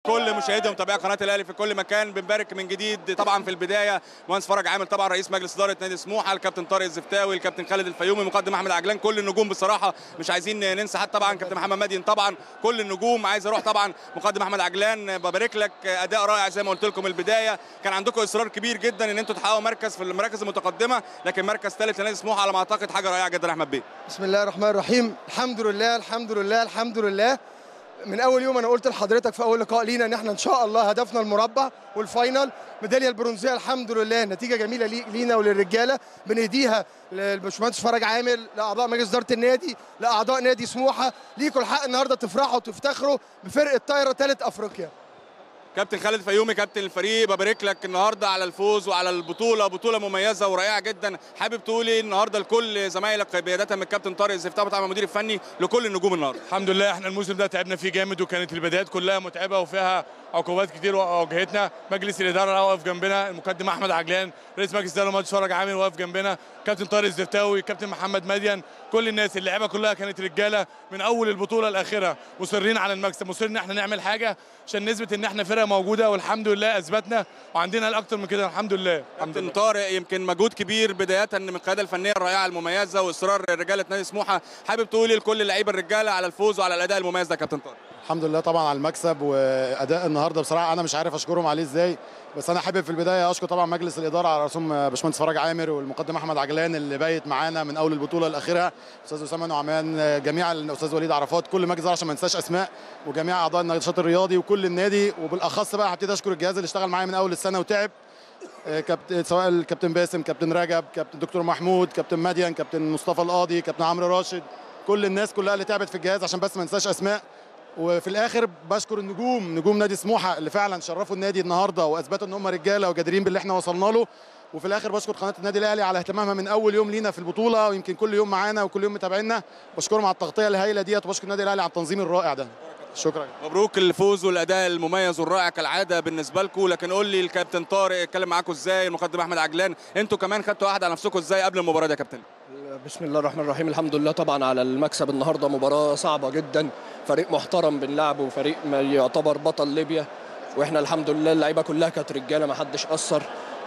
كل مشاهدي ومتابعي قناه الاهلي في كل مكان بنبارك من جديد طبعا في البدايه مهندس فرج عامل طبعا رئيس مجلس اداره نادي سموحه الكابتن طارق الزفتاوي الكابتن خالد الفيومي مقدم احمد عجلان كل النجوم بصراحه مش عايزين ننسى حد طبعا كابتن محمد مدين طبعا كل النجوم عايز اروح طبعا مقدم احمد عجلان ببارك لك اداء رائع زي ما قلت لكم البدايه كان عندكم اصرار كبير جدا ان انتم تحققوا مركز في المراكز المتقدمه لكن مركز ثالث لنادي سموحه على ما اعتقد حاجه رائعه جدا احمد بيه بسم الله الرحمن الرحيم الحمد لله الحمد لله الحمد لله من اول يوم انا قلت لحضرتك في اول لقاء لينا ان احنا ان شاء الله هدفنا المربع والفاينل ميداليه البرونزيه الحمد لله نتيجه جميله لي- لينا وللرجاله بنهديها للباشمهندس فرج عامر لاعضاء مجلس اداره النادي لاعضاء نادي سموحه ليكوا الحق النهارده تفرحوا وتفتخروا بفرقه طايره ثالث افريقيا كابتن خالد فيومي كابتن الفريق ببارك لك النهارده على الفوز وعلى البطوله بطوله مميزه ورائعه جدا حابب تقولي النهارده لكل زمايلك بدايه من الكابتن طارق الزفتاوي طبعا المدير الفني لكل النجوم النهارده الحمد لله احنا الموسم ده تعبنا فيه جامد وكانت البدايات كلها متعبه وفيها عقوبات كتير واجهتنا مجلس الاداره واقف جنبنا المقدم احمد عجلان رئيس مجلس الاداره مهندس فرج عامل واقف جنبنا كابتن طارق الزفتاوي كابتن محمد مدين كل الناس اللعيبه كلها كانت رجاله من اول البطوله لاخرها مصرين على المكسب مصرين ان احنا نعمل حاجه عشان نثبت ان احنا فرقه موجوده والحمد لله اثبتنا وعندنا الاكتر من كده الحمد لله الحمد كابتن لله طارق يمكن مجهود كبير بدايه من القياده الفنيه الرائعه المميزه واصرار رجاله نادي سموحه حابب تقولي لكل اللعيبه الرجاله على الفوز وعلى الاداء المميز ده يا كابتن طارق الحمد لله طبعا على المكسب واداء النهارده بصراحه انا مش عارف اشكرهم عليه ازاي بس انا حابب في البدايه اشكر طبعا مجلس الاداره على رسوم باشمهندس فرج عامر والمقدم احمد عجلان اللي بايت معانا من اول البطوله لاخرها استاذ اسامه نعمان جميع الاستاذ وليد عرفات كل مجلس إدارة عشان ما ننساش اسماء وجميع اعضاء النشاط الرياضي وكل النادي وبالاخص بقى هبتدي اشكر الجهاز اللي اشتغل معايا من اول السنه وتعب آه، كابتن سواء الكابتن باسم كابتن رجب كابتن دكتور محمود كابتن مدين كابتن مصطفى القاضي كابتن عمرو راشد كل الناس كلها اللي تعبت في الجهاز عشان بس ما ننساش اسماء وفي الاخر بشكر النجوم نجوم نادي سموحه اللي فعلا شرفوا النادي النهارده واثبتوا ان هم رجاله وجادرين باللي احنا وصلنا له وفي الاخر بشكر قناه النادي الاهلي على اهتمامها من اول يوم لينا في البطوله ويمكن كل يوم معانا وكل يوم متابعينا بشكرهم على التغطيه الهائله ديت وبشكر النادي الاهلي على التنظيم الرائع ده شكرا مبروك الفوز والاداء المميز والرائع كالعاده بالنسبه لكم لكن قول لي الكابتن طارق اتكلم معاكم ازاي المقدم احمد عجلان انتوا كمان خدتوا واحد على نفسكم ازاي قبل المباراه دي يا كابتن بسم الله الرحمن الرحيم الحمد لله طبعا على المكسب النهارده مباراه صعبه جدا فريق محترم بنلعبه وفريق ما يعتبر بطل ليبيا واحنا الحمد لله اللعيبه كلها كانت رجاله ما حدش قصر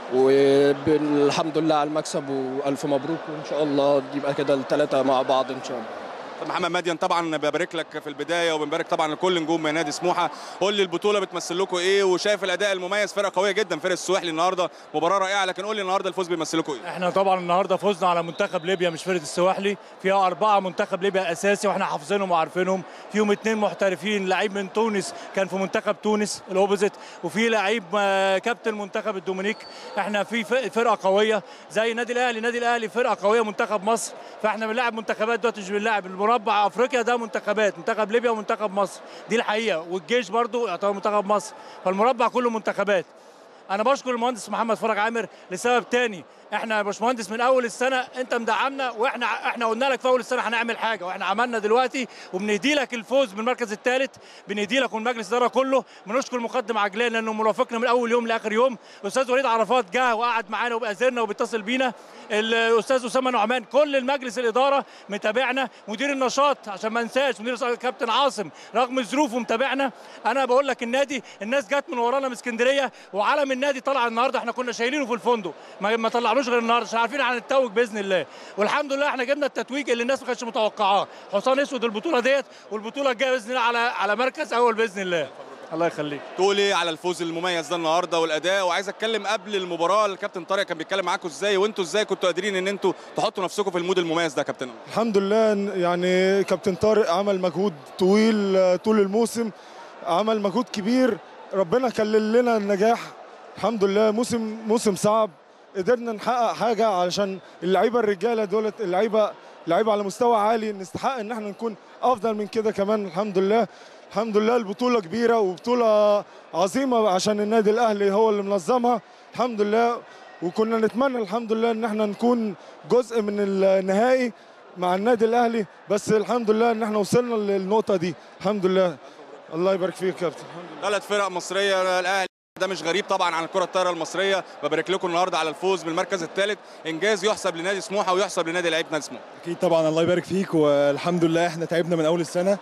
والحمد لله على المكسب والف مبروك وان شاء الله يبقى كده الثلاثه مع بعض ان شاء الله طب محمد مدين طبعا ببارك لك في البدايه وبنبارك طبعا لكل نجوم نادي سموحه قول لي البطوله بتمثل لكم ايه وشايف الاداء المميز فرقه قويه جدا فرقه السواحلي النهارده مباراه رائعه لكن قول لي النهارده الفوز بيمثل لكم ايه احنا طبعا النهارده فزنا على منتخب ليبيا مش فرقه السواحلي فيها اربعه منتخب ليبيا اساسي واحنا حافظينهم وعارفينهم فيهم اثنين محترفين لعيب من تونس كان في منتخب تونس الاوبوزيت وفي لعيب آه، كابتن منتخب الدومينيك احنا في ف- فرقه قويه زي النادي الاهلي النادي الاهلي فرقه قويه منتخب مصر فاحنا بنلعب منتخبات دلوقتي مش بنلعب المربع افريقيا ده منتخبات منتخب ليبيا ومنتخب مصر دي الحقيقه والجيش برضو يعتبر منتخب مصر فالمربع كله منتخبات انا بشكر المهندس محمد فرج عامر لسبب تاني احنا يا باشمهندس من اول السنه انت مدعمنا واحنا احنا قلنا لك في اول السنه هنعمل حاجه واحنا عملنا دلوقتي وبنهدي لك الفوز بالمركز الثالث بنهدي لك والمجلس الاداره كله بنشكر المقدم عجلان لانه مرافقنا من اول يوم لاخر يوم الاستاذ وليد عرفات جه وقعد معانا وبأذرنا وبيتصل بينا الاستاذ اسامه نعمان كل المجلس الاداره متابعنا مدير النشاط عشان ما انساش مدير كابتن عاصم رغم ظروفه متابعنا انا بقول لك النادي الناس جت من ورانا من اسكندريه وعلم النادي طلع النهارده احنا كنا شايلينه في الفندق ما, ما طلعنوش غير النهارده عشان عارفين هنتوج باذن الله والحمد لله احنا جبنا التتويج اللي الناس ما كانتش متوقعاه حصان اسود البطوله ديت والبطوله الجايه باذن الله على على مركز اول باذن الله الله يخليك تقول ايه على الفوز المميز ده النهارده والاداء وعايز اتكلم قبل المباراه الكابتن طارق كان بيتكلم معاكم ازاي وانتوا ازاي كنتوا قادرين ان انتوا تحطوا نفسكم في المود المميز ده يا كابتن الحمد لله إن- يعني كابتن طارق عمل مجهود طويل آه، طول الموسم عمل مجهود كبير ربنا كلل لنا النجاح الحمد لله موسم موسم صعب قدرنا نحقق حاجه علشان اللعيبه الرجاله دولت اللعيبه لعيبه على مستوى عالي نستحق ان احنا نكون افضل من كده كمان الحمد لله الحمد لله البطوله كبيره وبطوله عظيمه عشان النادي الاهلي هو اللي منظمها الحمد لله وكنا نتمنى الحمد لله ان احنا نكون جزء من النهائي مع النادي الاهلي بس الحمد لله ان احنا وصلنا للنقطه دي الحمد لله الله يبارك فيك يا كابتن الحمد لله ثلاث فرق مصريه الاهلي ده مش غريب طبعا عن الكره الطايره المصريه ببارك لكم النهارده على الفوز بالمركز الثالث انجاز يحسب لنادي سموحه ويحسب لنادي لعيبه نادي سموحه اكيد طبعا الله يبارك فيك والحمد لله احنا تعبنا من اول السنه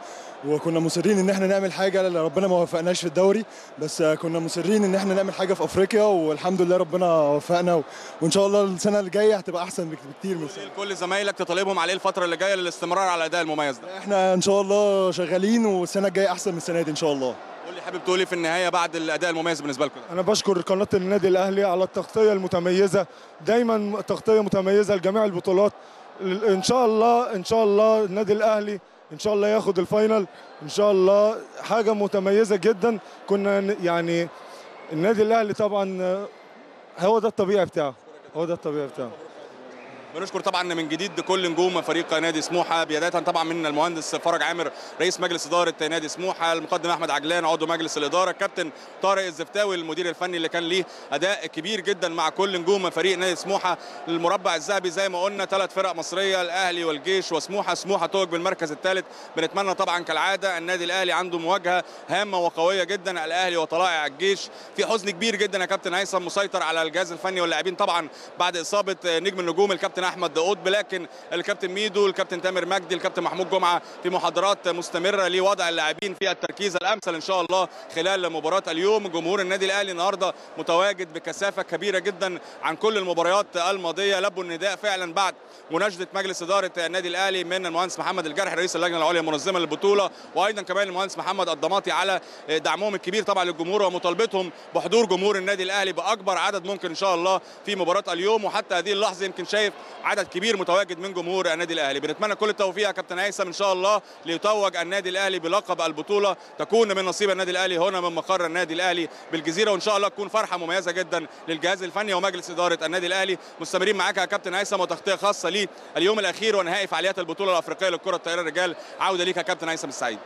وكنا مصرين ان احنا نعمل حاجه اللي ربنا ما وفقناش في الدوري بس كنا مصرين ان احنا نعمل حاجه في افريقيا والحمد لله ربنا وفقنا وان شاء الله السنه الجايه هتبقى احسن بكتير من السنه كل زمايلك تطالبهم عليه الفتره اللي جايه للاستمرار على الاداء المميز ده احنا ان شاء الله شغالين والسنه الجايه احسن من السنه دي ان شاء الله قول لي حابب تقول ايه في النهايه بعد الاداء المميز بالنسبه لكم انا بشكر قناه النادي الاهلي على التغطيه المتميزه دايما تغطيه متميزه لجميع البطولات ان شاء الله ان شاء الله النادي الاهلي ان شاء الله ياخد الفاينل ان شاء الله حاجه متميزه جدا كنا ن- يعني النادي الاهلي طبعا آه، هو ده الطبيعي بتاعه هو ده الطبيعي بتاعه بنشكر طبعا من جديد كل نجوم فريق نادي سموحه بدايه طبعا من المهندس فرج عامر رئيس مجلس اداره نادي سموحه المقدم احمد عجلان عضو مجلس الاداره الكابتن طارق الزفتاوي المدير الفني اللي كان ليه اداء كبير جدا مع كل نجوم فريق نادي سموحه المربع الذهبي زي ما قلنا ثلاث فرق مصريه الاهلي والجيش وسموحه سموحه توج بالمركز الثالث بنتمنى طبعا كالعاده النادي الاهلي عنده مواجهه هامه وقويه جدا الاهلي وطلائع الجيش في حزن كبير جدا يا كابتن هيثم مسيطر على الجهاز الفني واللاعبين طبعا بعد اصابه نجم النجوم الكابتن احمد قطب لكن الكابتن ميدو الكابتن تامر مجدي الكابتن محمود جمعه في محاضرات مستمره لوضع اللاعبين في التركيز الامثل ان شاء الله خلال مباراه اليوم جمهور النادي الاهلي النهارده متواجد بكثافه كبيره جدا عن كل المباريات الماضيه لبوا النداء فعلا بعد مناشده مجلس اداره النادي الاهلي من المهندس محمد الجرح رئيس اللجنه العليا المنظمه للبطوله وايضا كمان المهندس محمد الضماطي على دعمهم الكبير طبعا للجمهور ومطالبتهم بحضور جمهور النادي الاهلي باكبر عدد ممكن ان شاء الله في مباراه اليوم وحتى هذه اللحظه يمكن شايف عدد كبير متواجد من جمهور النادي الاهلي بنتمنى كل التوفيق يا كابتن هيثم ان شاء الله ليتوج النادي الاهلي بلقب البطوله تكون من نصيب النادي الاهلي هنا من مقر النادي الاهلي بالجزيره وان شاء الله تكون فرحه مميزه جدا للجهاز الفني ومجلس اداره النادي الاهلي مستمرين معاك يا كابتن هيثم وتغطيه خاصه ليه اليوم الاخير ونهائي فعاليات البطوله الافريقيه للكره الطائره الرجال عوده ليك يا كابتن هيثم السعيد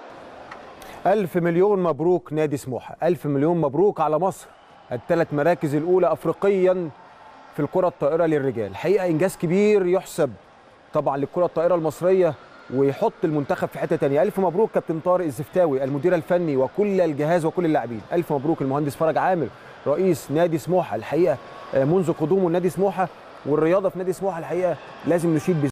ألف مليون مبروك نادي سموحة ألف مليون مبروك على مصر الثلاث مراكز الأولى أفريقيا في الكرة الطائرة للرجال حقيقة إنجاز كبير يحسب طبعا للكرة الطائرة المصرية ويحط المنتخب في حتة تانية ألف مبروك كابتن طارق الزفتاوي المدير الفني وكل الجهاز وكل اللاعبين ألف مبروك المهندس فرج عامر رئيس نادي سموحة الحقيقة آه، منذ قدومه لنادي سموحة والرياضة في نادي سموحة الحقيقة لازم نشيد